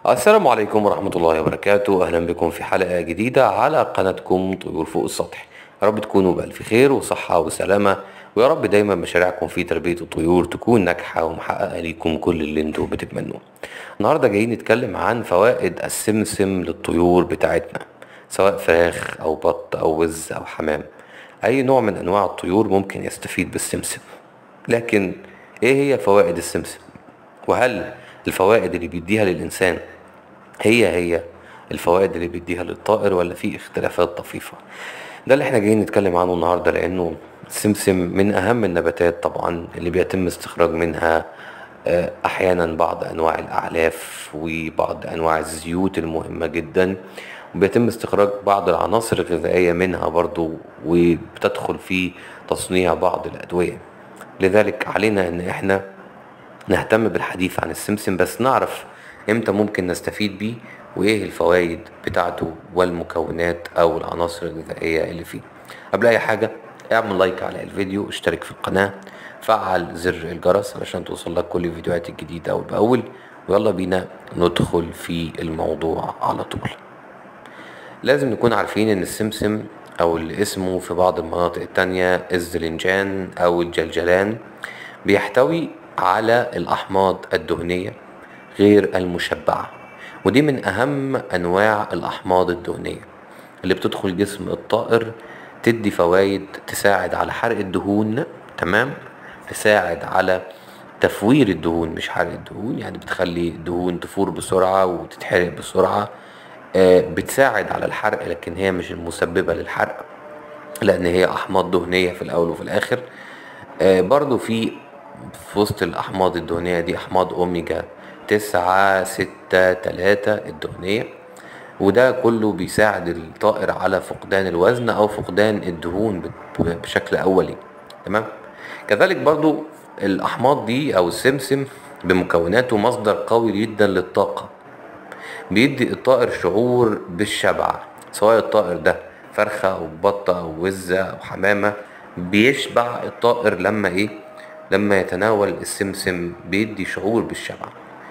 السلام عليكم ورحمة الله وبركاته أهلا بكم في حلقة جديدة على قناتكم طيور فوق السطح يا رب تكونوا بألف خير وصحة وسلامة ويا رب دايما مشاريعكم في تربية الطيور تكون ناجحة ومحققة ليكم كل اللي انتوا بتتمنوه النهاردة جايين نتكلم عن فوائد السمسم للطيور بتاعتنا سواء فراخ أو بط أو وز أو حمام أي نوع من أنواع الطيور ممكن يستفيد بالسمسم لكن إيه هي فوائد السمسم وهل الفوائد اللي بيديها للإنسان هي هي الفوائد اللي بيديها للطائر ولا في اختلافات طفيفة ده اللي احنا جايين نتكلم عنه النهاردة لأنه السمسم من أهم النباتات طبعا اللي بيتم استخراج منها آه، أحيانا بعض أنواع الأعلاف وبعض أنواع الزيوت المهمة جدا وبيتم استخراج بعض العناصر الغذائية منها برضو وبتدخل في تصنيع بعض الأدوية لذلك علينا ان احنا نهتم بالحديث عن السمسم بس نعرف امتى ممكن نستفيد بيه وايه الفوائد بتاعته والمكونات او العناصر الغذائية اللي فيه قبل اي حاجة اعمل لايك على الفيديو اشترك في القناة فعل زر الجرس علشان توصل لك كل الفيديوهات الجديدة اول باول ويلا بينا ندخل في الموضوع على طول لازم نكون عارفين ان السمسم او اللي اسمه في بعض المناطق التانية الزلنجان او الجلجلان بيحتوي على الاحماض الدهنية غير المشبعة ودي من اهم انواع الاحماض الدهنية اللي بتدخل جسم الطائر تدي فوائد تساعد على حرق الدهون تمام تساعد على تفوير الدهون مش حرق الدهون يعني بتخلي الدهون تفور بسرعة وتتحرق بسرعة آه، بتساعد على الحرق لكن هي مش المسببة للحرق لأن هي أحماض دهنية في الأول وفي الآخر آه، برضو في في وسط الأحماض الدهنية دي أحماض أوميجا تسعة ستة تلاتة الدهنية وده كله بيساعد الطائر على فقدان الوزن أو فقدان الدهون ب- بشكل أولي تمام كذلك برضو الأحماض دي أو السمسم بمكوناته مصدر قوي جدا للطاقة بيدي الطائر شعور بالشبع سواء الطائر ده فرخة أو بطة أو وزة أو حمامة بيشبع الطائر لما إيه لما يتناول السمسم بيدي شعور بالشبع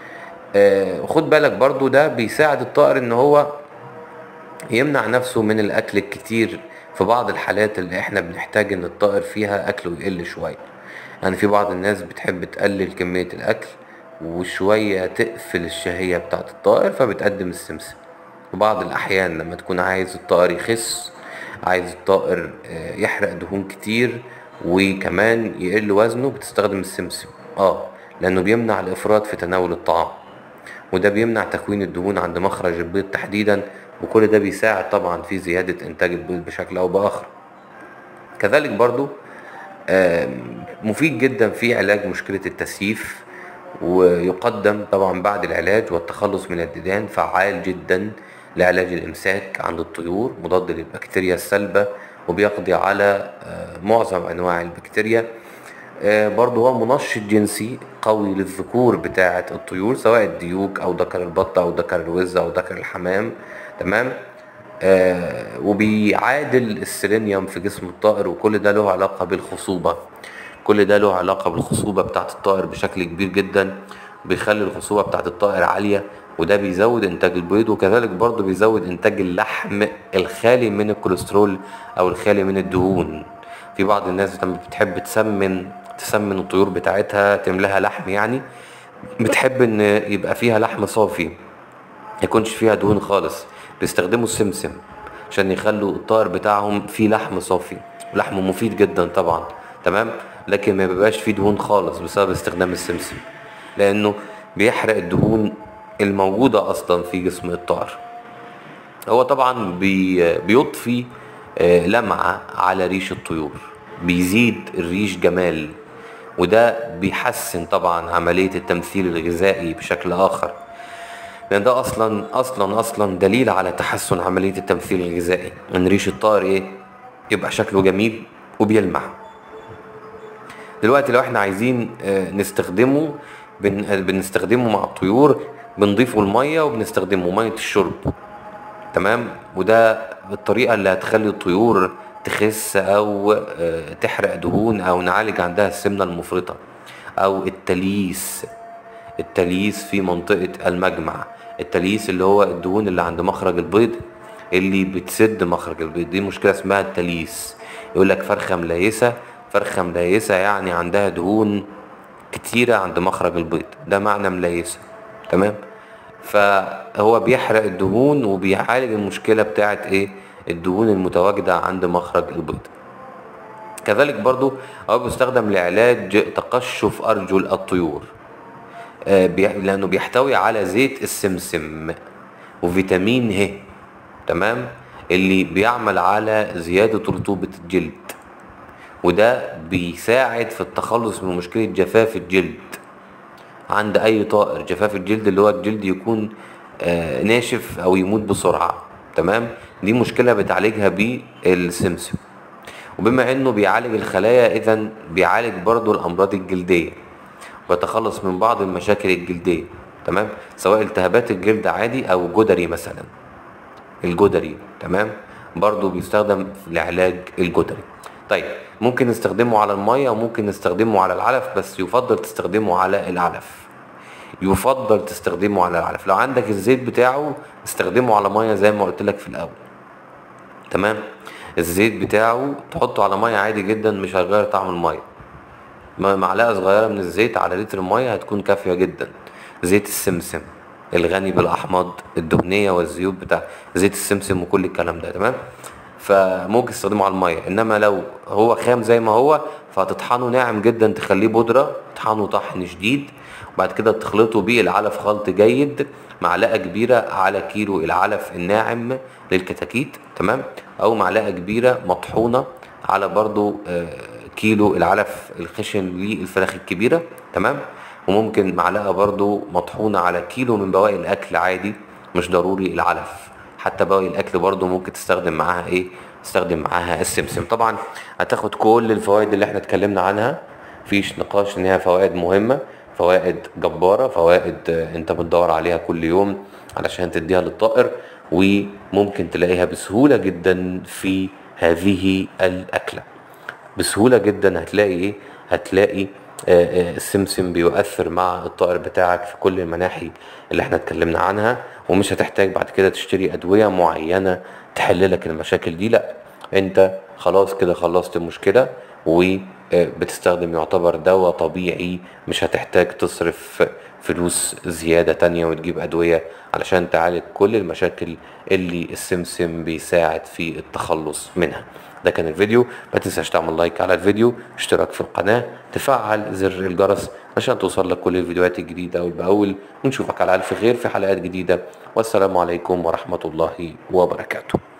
آه خد بالك برضو ده بيساعد الطائر ان هو يمنع نفسه من الاكل الكتير في بعض الحالات اللي احنا بنحتاج ان الطائر فيها اكله يقل شوية يعني في بعض الناس بتحب تقلل كمية الاكل وشوية تقفل الشهية بتاعت الطائر فبتقدم السمسم وبعض الأحيان لما تكون عايز الطائر يخس عايز الطائر آه، يحرق دهون كتير وكمان يقل وزنه بتستخدم السمسم اه لأنه بيمنع الإفراط في تناول الطعام وده بيمنع تكوين الدهون عند مخرج البيض تحديدا وكل ده بيساعد طبعا في زيادة إنتاج البيض بشكل أو بآخر كذلك برضو آم، مفيد جدا في علاج مشكلة التسييف ويقدم طبعا بعد العلاج والتخلص من الديدان فعال جدا لعلاج الإمساك عند الطيور مضاد للبكتيريا السلبة وبيقضي على آه، معظم أنواع البكتيريا آه، برضه هو منشط جنسي قوي للذكور بتاعة الطيور سواء الديوك أو ذكر البطة أو ذكر الوز أو ذكر الحمام تمام آه وبيعادل السيلينيوم في جسم الطائر وكل ده له علاقة بالخصوبة كل ده له علاقة بالخصوبة بتاعة الطائر بشكل كبير جدا بيخلي الخصوبة بتاعة الطائر عالية وده بيزود انتاج البيض وكذلك برضه بيزود انتاج اللحم الخالي من الكوليسترول او الخالي من الدهون في بعض الناس لما بتحب تسمن تسمن الطيور بتاعتها تملاها لحم يعني بتحب ان يبقى فيها لحم صافي يكونش فيها دهون خالص بيستخدموا السمسم عشان يخلوا الطائر بتاعهم فيه لحم صافي ولحمه مفيد جدا طبعا تمام لكن ما بيبقاش فيه دهون خالص بسبب استخدام السمسم لانه بيحرق الدهون الموجودة اصلا في جسم الطائر هو طبعا بي بيضفي آه، لمعة على ريش الطيور بيزيد الريش جمال وده بيحسن طبعا عملية التمثيل الغذائي بشكل آخر لأن ده أصلا أصلا أصلا دليل على تحسن عملية التمثيل الغذائي إن ريش الطائر إيه يبقى شكله جميل وبيلمع دلوقتي لو احنا عايزين آه، نستخدمه بن... آه، بنستخدمه مع الطيور بنضيفه المية وبنستخدمه مية الشرب تمام وده الطريقة اللي هتخلي الطيور تخس أو آه، تحرق دهون أو نعالج عندها السمنة المفرطة أو التليس التليس في منطقة المجمع التليس اللي هو الدهون اللي عند مخرج البيض اللي بتسد مخرج البيض دي مشكلة اسمها التليس يقول لك فرخة مليسة فرخة مليسة يعني عندها دهون كتيرة عند مخرج البيض ده معنى مليسة تمام فهو بيحرق الدهون وبيعالج المشكلة بتاعت ايه الدهون المتواجدة عند مخرج البيض كذلك برضو هو بيستخدم لعلاج تقشف أرجل الطيور آه، بي- لأنه بيحتوي على زيت السمسم وفيتامين ه تمام اللي بيعمل على زيادة رطوبة الجلد وده بيساعد في التخلص من مشكلة جفاف الجلد عند أي طائر جفاف الجلد اللي هو الجلد يكون آه، ناشف أو يموت بسرعة تمام دي مشكلة بتعالجها بالسمسم وبما انه بيعالج الخلايا اذا بيعالج برضو الامراض الجلديه ويتخلص من بعض المشاكل الجلديه تمام سواء التهابات الجلد عادي او جدري مثلا الجدري تمام برضو بيستخدم لعلاج الجدري طيب ممكن نستخدمه على الميه وممكن نستخدمه على العلف بس يفضل تستخدمه على العلف يفضل تستخدمه على العلف لو عندك الزيت بتاعه استخدمه على ميه زي ما قلت لك في الاول تمام الزيت بتاعه تحطه على ميه عادي جدا مش هيغير طعم الميه م- معلقه صغيره من الزيت على لتر ميه هتكون كافيه جدا زيت السمسم الغني بالاحماض الدهنيه والزيوت بتاع زيت السمسم وكل الكلام ده تمام فممكن تستخدمه على الميه انما لو هو خام زي ما هو فهتطحنه ناعم جدا تخليه بودره تطحنه طحن شديد وبعد كده تخلطه بيه العلف خلط جيد معلقه كبيره على كيلو العلف الناعم للكتاكيت تمام او معلقه كبيره مطحونه على برضو آه، كيلو العلف الخشن للفراخ الكبيره تمام وممكن معلقه برضو مطحونه على كيلو من بواقي الاكل عادي مش ضروري العلف حتى بواقي الاكل برضو ممكن تستخدم معاها ايه تستخدم معاها السمسم طبعا هتاخد كل الفوائد اللي احنا اتكلمنا عنها مفيش نقاش ان هي فوائد مهمه فوائد جباره فوائد آه، انت بتدور عليها كل يوم علشان تديها للطائر وممكن تلاقيها بسهوله جدا في هذه الاكله بسهوله جدا هتلاقي ايه هتلاقي آه، آه، السمسم بيؤثر مع الطائر بتاعك في كل المناحي اللي احنا اتكلمنا عنها ومش هتحتاج بعد كده تشتري ادويه معينه تحل لك المشاكل دي لا انت خلاص كده خلصت المشكله وبتستخدم يعتبر دواء طبيعي مش هتحتاج تصرف فلوس زيادة تانية وتجيب أدوية علشان تعالج كل المشاكل اللي السمسم بيساعد في التخلص منها ده كان الفيديو ما تنساش تعمل لايك على الفيديو اشتراك في القناة تفعل زر الجرس عشان توصل لك كل الفيديوهات الجديدة أول بأول ونشوفك على ألف خير في حلقات جديدة والسلام عليكم ورحمة الله وبركاته